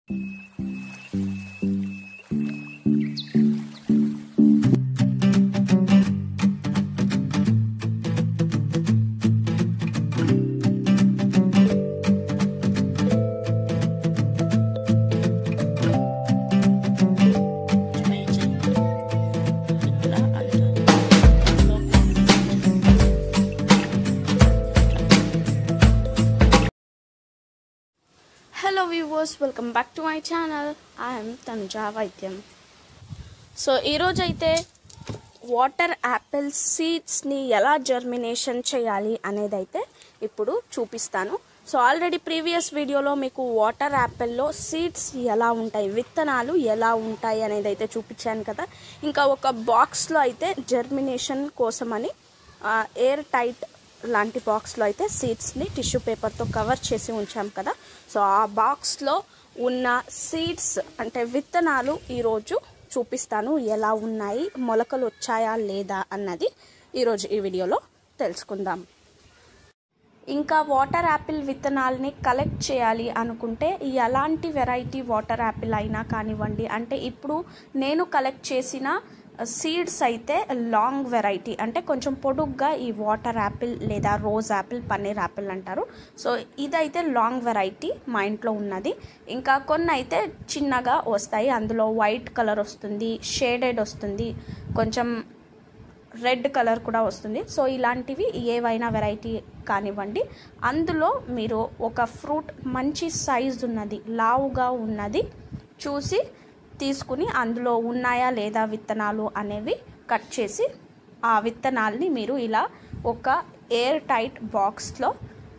hello viewers welcome back to my channel I'm Tanuja వైద్యం so ఈరోజు అయితే వాటర్ యాపిల్ సీడ్స్ని ఎలా జర్మినేషన్ చేయాలి అనేది అయితే ఇప్పుడు చూపిస్తాను సో ఆల్రెడీ ప్రీవియస్ వీడియోలో మీకు వాటర్ యాపిల్లో సీడ్స్ ఎలా ఉంటాయి విత్తనాలు ఎలా ఉంటాయి అనేది అయితే చూపించాను కదా ఇంకా ఒక బాక్స్లో అయితే జర్మినేషన్ కోసమని ఎయిర్ టైట్ లాంటి బాక్స్లో అయితే సీడ్స్ని టిష్యూ పేపర్తో కవర్ చేసి ఉంచాం కదా సో ఆ బాక్స్లో ఉన్న సీడ్స్ అంటే విత్తనాలు ఈరోజు చూపిస్తాను ఎలా ఉన్నాయి మొలకలు వచ్చాయా లేదా అన్నది ఈరోజు ఈ వీడియోలో తెలుసుకుందాం ఇంకా వాటర్ యాపిల్ విత్తనాలని కలెక్ట్ చేయాలి అనుకుంటే ఎలాంటి వెరైటీ వాటర్ యాపిల్ అయినా కానివ్వండి అంటే ఇప్పుడు నేను కలెక్ట్ చేసిన సీడ్స్ అయితే లాంగ్ వెరైటీ అంటే కొంచెం పొడుగ్గా ఈ వాటర్ యాపిల్ లేదా రోజ్ యాపిల్ పన్నీర్ యాపిల్ అంటారు సో ఇదైతే లాంగ్ వెరైటీ మా ఇంట్లో ఉన్నది ఇంకా కొన్ని అయితే చిన్నగా వస్తాయి అందులో వైట్ కలర్ వస్తుంది షేడెడ్ వస్తుంది కొంచెం రెడ్ కలర్ కూడా వస్తుంది సో ఇలాంటివి ఏవైనా వెరైటీ కానివ్వండి అందులో మీరు ఒక ఫ్రూట్ మంచి సైజ్ ఉన్నది లావుగా ఉన్నది చూసి తీసుకుని అందులో ఉన్నాయా లేదా విత్తనాలు అనేవి కట్ చేసి ఆ విత్తనాల్ని మీరు ఇలా ఒక ఎయిర్ టైట్ బాక్స్లో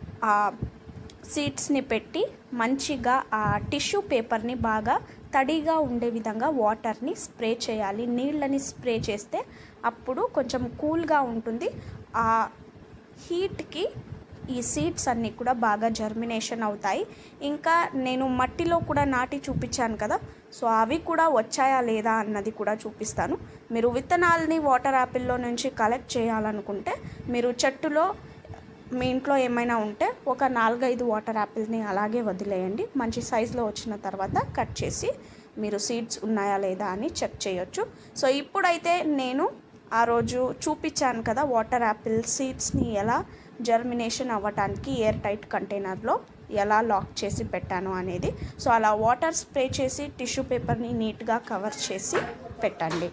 సీడ్స్ని పెట్టి మంచిగా ఆ టిష్యూ పేపర్ని బాగా తడిగా ఉండే విధంగా వాటర్ని స్ప్రే చేయాలి నీళ్ళని స్ప్రే చేస్తే అప్పుడు కొంచెం కూల్గా ఉంటుంది ఆ హీట్కి ఈ సీడ్స్ అన్నీ కూడా బాగా జర్మినేషన్ అవుతాయి ఇంకా నేను మట్టిలో కూడా నాటి చూపించాను కదా సో అవి కూడా వచ్చాయా లేదా అన్నది కూడా చూపిస్తాను మీరు విత్తనాలని వాటర్ యాపిల్లో నుంచి కలెక్ట్ చేయాలనుకుంటే మీరు చెట్టులో మీ ఇంట్లో ఏమైనా ఉంటే ఒక నాలుగైదు వాటర్ యాపిల్ని అలాగే వదిలేయండి మంచి సైజులో వచ్చిన తర్వాత కట్ చేసి మీరు సీడ్స్ ఉన్నాయా లేదా అని చెక్ చేయొచ్చు సో ఇప్పుడైతే నేను ఆ రోజు చూపించాను కదా వాటర్ యాపిల్ సీడ్స్ని ఎలా జర్మినేషన్ అవ్వటానికి ఎయిర్ టైట్ కంటైనర్లో ఎలా లాక్ చేసి పెట్టాను అనేది సో అలా వాటర్ స్ప్రే చేసి టిష్యూ పేపర్ని నీట్గా కవర్ చేసి పెట్టండి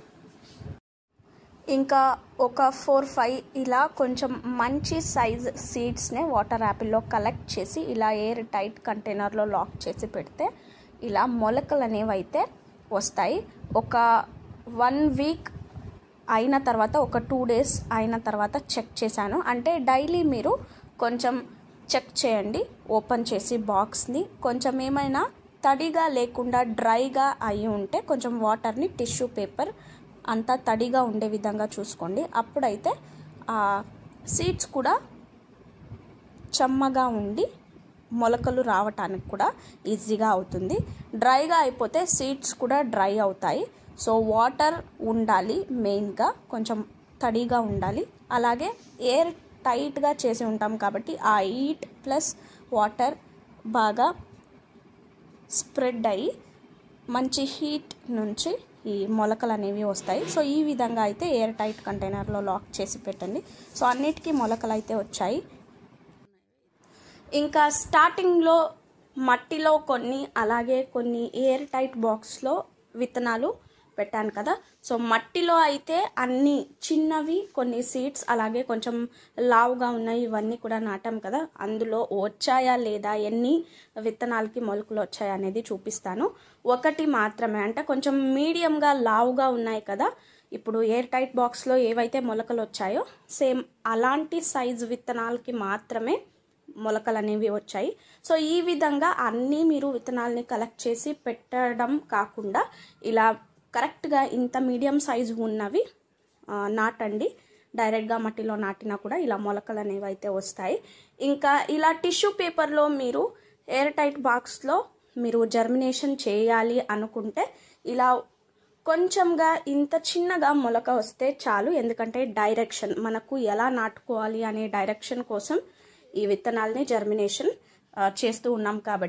ఇంకా ఒక ఫోర్ ఫైవ్ ఇలా కొంచెం మంచి సైజ్ సీడ్స్నే వాటర్ యాపిల్లో కలెక్ట్ చేసి ఇలా ఎయిర్ టైట్ కంటైనర్లో లాక్ చేసి పెడితే ఇలా మొలకలు అనేవి అయితే వస్తాయి ఒక వన్ వీక్ అయిన తర్వాత ఒక టూ డేస్ అయిన తర్వాత చెక్ చేశాను అంటే డైలీ మీరు కొంచెం చెక్ చేయండి ఓపెన్ చేసి బాక్స్ని కొంచెం ఏమైనా తడిగా లేకుండా డ్రైగా అయి ఉంటే కొంచెం వాటర్ని టిష్యూ పేపర్ అంతా తడిగా ఉండే విధంగా చూసుకోండి అప్పుడైతే ఆ సీడ్స్ కూడా చెమ్మగా ఉండి మొలకలు రావటానికి కూడా ఈజీగా అవుతుంది డ్రైగా అయిపోతే సీడ్స్ కూడా డ్రై అవుతాయి సో వాటర్ ఉండాలి మెయిన్గా కొంచెం తడిగా ఉండాలి అలాగే ఎయిర్ టైట్గా చేసి ఉంటాం కాబట్టి ఆ హీట్ ప్లస్ వాటర్ బాగా స్ప్రెడ్ అయ్యి మంచి హీట్ నుంచి ఈ మొలకలు అనేవి వస్తాయి సో ఈ విధంగా అయితే ఎయిర్ టైట్ కంటైనర్లో లాక్ చేసి పెట్టండి సో అన్నిటికీ మొలకలు అయితే వచ్చాయి ఇంకా స్టార్టింగ్లో మట్టిలో కొన్ని అలాగే కొన్ని ఎయిర్ టైట్ బాక్స్లో విత్తనాలు పెట్టాను కదా సో మట్టిలో అయితే అన్ని చిన్నవి కొన్ని సీడ్స్ అలాగే కొంచెం లావుగా ఉన్నాయి ఇవన్నీ కూడా నాటాం కదా అందులో వచ్చాయా లేదా ఎన్ని విత్తనాలకి మొలకలు వచ్చాయా అనేది చూపిస్తాను ఒకటి మాత్రమే అంటే కొంచెం మీడియంగా లావుగా ఉన్నాయి కదా ఇప్పుడు ఎయిర్ టైట్ బాక్స్లో ఏవైతే మొలకలు వచ్చాయో సేమ్ అలాంటి సైజు విత్తనాలకి మాత్రమే మొలకలు అనేవి వచ్చాయి సో ఈ విధంగా అన్నీ మీరు విత్తనాలని కలెక్ట్ చేసి పెట్టడం కాకుండా ఇలా కరెక్ట్గా ఇంత మీడియం సైజు ఉన్నవి నాటండి డైరెక్ట్గా మట్టిలో నాటినా కూడా ఇలా మొలకలు అనేవి అయితే వస్తాయి ఇంకా ఇలా టిష్యూ పేపర్లో మీరు ఎయిర్ టైట్ బాక్స్లో మీరు జర్మినేషన్ చేయాలి అనుకుంటే ఇలా కొంచెంగా ఇంత చిన్నగా మొలక వస్తే చాలు ఎందుకంటే డైరెక్షన్ మనకు ఎలా నాటుకోవాలి అనే డైరెక్షన్ కోసం ఈ విత్తనాలని జర్మినేషన్ చేస్తూ ఉన్నాం కాబట్టి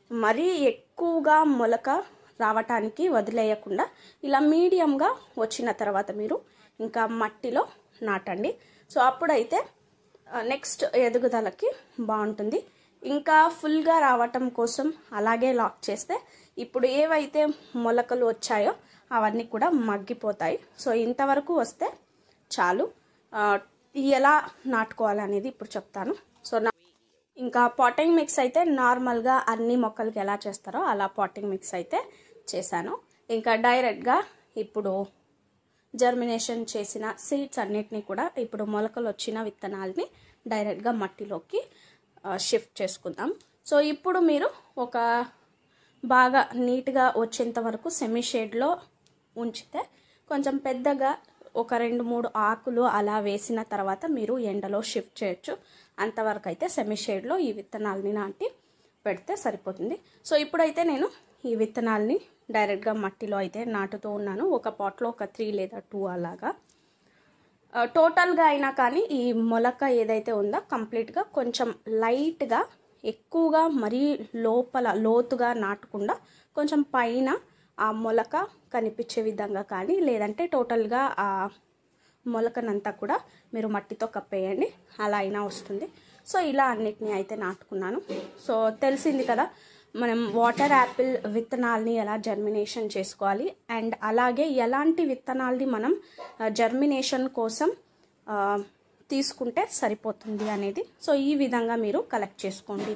మరీ ఎక్కువగా మొలక రావటానికి వదిలేయకుండా ఇలా మీడియంగా వచ్చిన తర్వాత మీరు ఇంకా మట్టిలో నాటండి సో అప్పుడైతే నెక్స్ట్ ఎదుగుదలకి బాగుంటుంది ఇంకా ఫుల్గా రావటం కోసం అలాగే లాక్ చేస్తే ఇప్పుడు ఏవైతే మొలకలు వచ్చాయో అవన్నీ కూడా మగ్గిపోతాయి సో ఇంతవరకు వస్తే చాలు ఆ, ఎలా నాటుకోవాలనేది ఇప్పుడు చెప్తాను సో నా ఇంకా పాటింగ్ మిక్స్ అయితే నార్మల్గా అన్ని మొక్కలకి ఎలా చేస్తారో అలా పాటింగ్ మిక్స్ అయితే చేశాను ఇంకా డైరెక్ట్గా ఇప్పుడు జర్మినేషన్ చేసిన సీడ్స్ అన్నిటినీ కూడా ఇప్పుడు మొలకలు వచ్చిన విత్తనాలని డైరెక్ట్గా మట్టిలోకి షిఫ్ట్ చేసుకుందాం సో ఇప్పుడు మీరు ఒక బాగా నీట్గా వచ్చేంత వరకు సెమీ షేడ్లో ఉంచితే కొంచెం పెద్దగా ఒక రెండు మూడు ఆకులు అలా వేసిన తర్వాత మీరు ఎండలో షిఫ్ట్ చేయొచ్చు అంతవరకు అయితే సెమీ షేడ్లో ఈ విత్తనాలని నాటి పెడితే సరిపోతుంది సో ఇప్పుడైతే నేను ఈ విత్తనాలని డైరెక్ట్గా మట్టిలో అయితే నాటుతూ ఉన్నాను ఒక పాట్లో ఒక త్రీ లేదా టూ అలాగా ఆ, టోటల్గా అయినా కానీ ఈ మొలక ఏదైతే ఉందో కంప్లీట్గా కొంచెం లైట్గా ఎక్కువగా మరీ లోపల లోతుగా నాటకుండా కొంచెం పైన ఆ మొలక కనిపించే విధంగా కానీ లేదంటే టోటల్గా ఆ మొలకనంతా కూడా మీరు మట్టితో కప్పేయండి అలా అయినా వస్తుంది సో ఇలా అన్నిటినీ అయితే నాటుకున్నాను సో తెలిసింది కదా మనం వాటర్ యాపిల్ విత్తనాల్ని ఎలా జర్మినేషన్ చేసుకోవాలి అండ్ అలాగే ఎలాంటి విత్తనాల్ని మనం జర్మినేషన్ కోసం ఆ, తీసుకుంటే సరిపోతుంది అనేది సో ఈ విధంగా మీరు కలెక్ట్ చేసుకోండి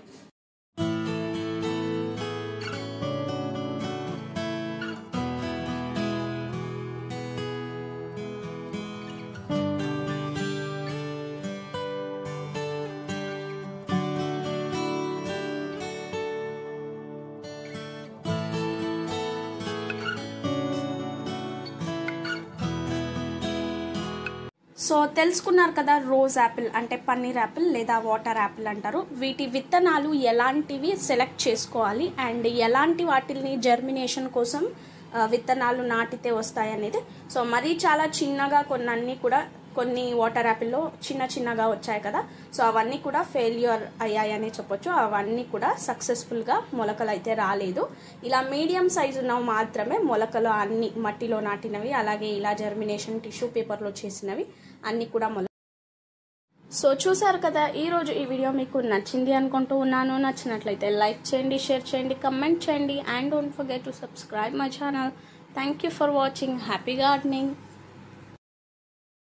సో తెలుసుకున్నారు కదా రోజ్ యాపిల్ అంటే పన్నీర్ యాపిల్ లేదా వాటర్ యాపిల్ అంటారు వీటి విత్తనాలు ఎలాంటివి సెలెక్ట్ చేసుకోవాలి అండ్ ఎలాంటి వాటిని జర్మినేషన్ కోసం ఆ, విత్తనాలు నాటితే వస్తాయి అనేది సో మరీ చాలా చిన్నగా కొన్ని కూడా కొన్ని వాటర్ యాపిల్లో చిన్న చిన్నగా వచ్చాయి కదా సో అవన్నీ కూడా ఫెయిల్యూర్ అయ్యాయని చెప్పొచ్చు అవన్నీ కూడా సక్సెస్ఫుల్గా మొలకలు అయితే రాలేదు ఇలా మీడియం సైజు ఉన్నవి మాత్రమే మొలకలు అన్ని మట్టిలో నాటినవి అలాగే ఇలా జర్మినేషన్ టిష్యూ పేపర్లో చేసినవి అన్ని కూడా మొల సో చూసారు కదా ఈ రోజు ఈ వీడియో మీకు నచ్చింది అనుకుంటూ ఉన్నాను నచ్చినట్లయితే లైక్ చేయండి షేర్ చేయండి కమెంట్ చేయండి and don't forget to subscribe my channel thank you for watching happy gardening